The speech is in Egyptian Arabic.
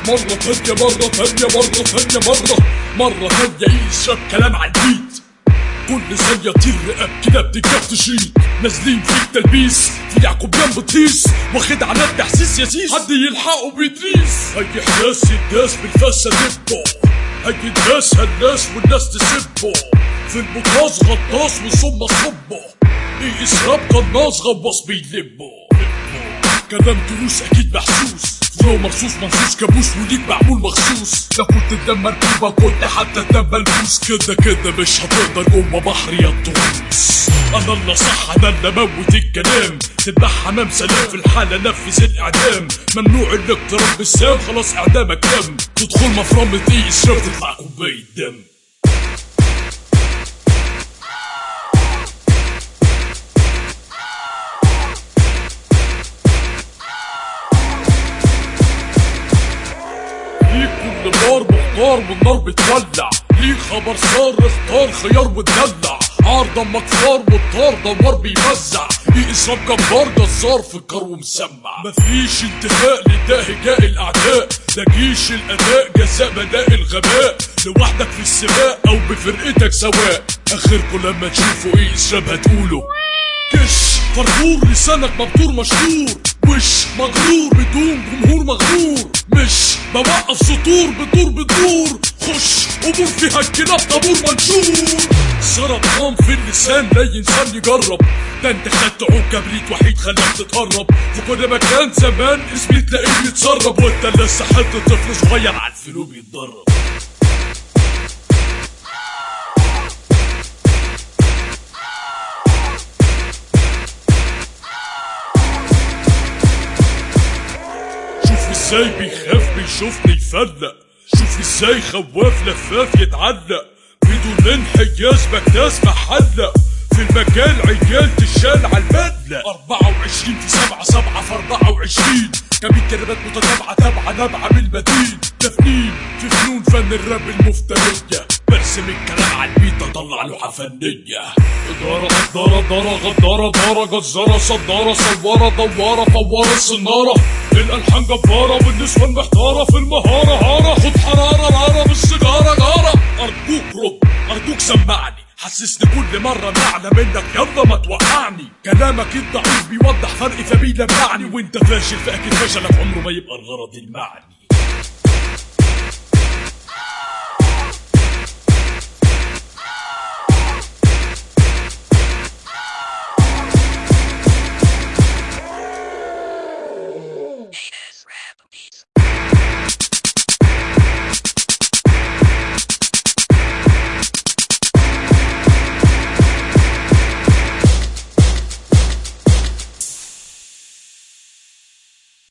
مرة تانية مرة تانية مرة تانية مرة مرة تانية يشرب كلام على البيت كل ثانية طير رقاب كده بتكف تشيط نازلين فيك تلبيس في يعقوبيان بطيس واخد على التحسيس يا سيس حد يلحقه بيدريس هي احداث الداس بالفاسة دبه هي الناس هالناس والناس تسبه في البطاس غطاس وثم صبه ايه اسراب قناص غواص بيلبه كلام دروس اكيد محسوس فلو مرصوص منصوص كابوس وليك معمول مخصوص لو كنت الدم مركوبة كنت حتى الدم ملبوس كده كده مش هتقدر جوه بحر يا الطروس انا اللي صح انا اللي موت الكلام تذبح حمام سلام في الحالة نفذ الاعدام ممنوع الاقتراب بالسام خلاص اعدامك تم تدخل مفرمة ايه اشرب تطلع كوباية دم ليك كل نار مختار والنار بتولع ليك خبر صار اختار خيار وتدلع عار دمك فار والطار دوار بيوزع ليه اشرب جبار جزار في الكار ومسمع مفيش انتهاء لده هجاء الاعداء ده جيش الاداء جزاء بداء الغباء لوحدك في السباق او بفرقتك سواء اخركم لما تشوفوا ايه اشرب هتقولوا كش فرفور لسانك مبتور مشهور وش مغرور بدون جمهور مغرور مش بوقف سطور بدور بدور خش امور فيها الكلاب طابور منشور سرطان في اللسان لا انسان يجرب ده انت خدت عود كبريت وحيد خلاك تتهرب في كل مكان زمان اسمي تلاقيه بيتسرب وانت لسه حد طفل صغير على الفلو بيتدرب شوف ازاي بيخاف بيشوفني يفلق شوف ازاي خواف لفاف يتعلق بدون انحياز مكناس محلق في المجال عيال تشال على المدلق 24 في 7 7 في 24 كمية كلمات متتابعة تابعة نابعة بالمدين تفنين في فنون فن الراب المفترية برسم الكلام على البيت اطلع لوحة فنية إدارة غدارة دارة غدارة دارة جزارة صدارة صوارة دوارة فوارة الصنارة الألحان جبارة والنسوان محتارة في المهارة هارة خد حرارة رارة بالسيجارة جارة أرجوك رد أرجوك سمعني حسسني كل مرة نعلى منك يلا ما توقعني كلامك الضعيف بيوضح فرق فبيلمعني وانت فاشل فاكيد فشلك عمره ما يبقى الغرض المعني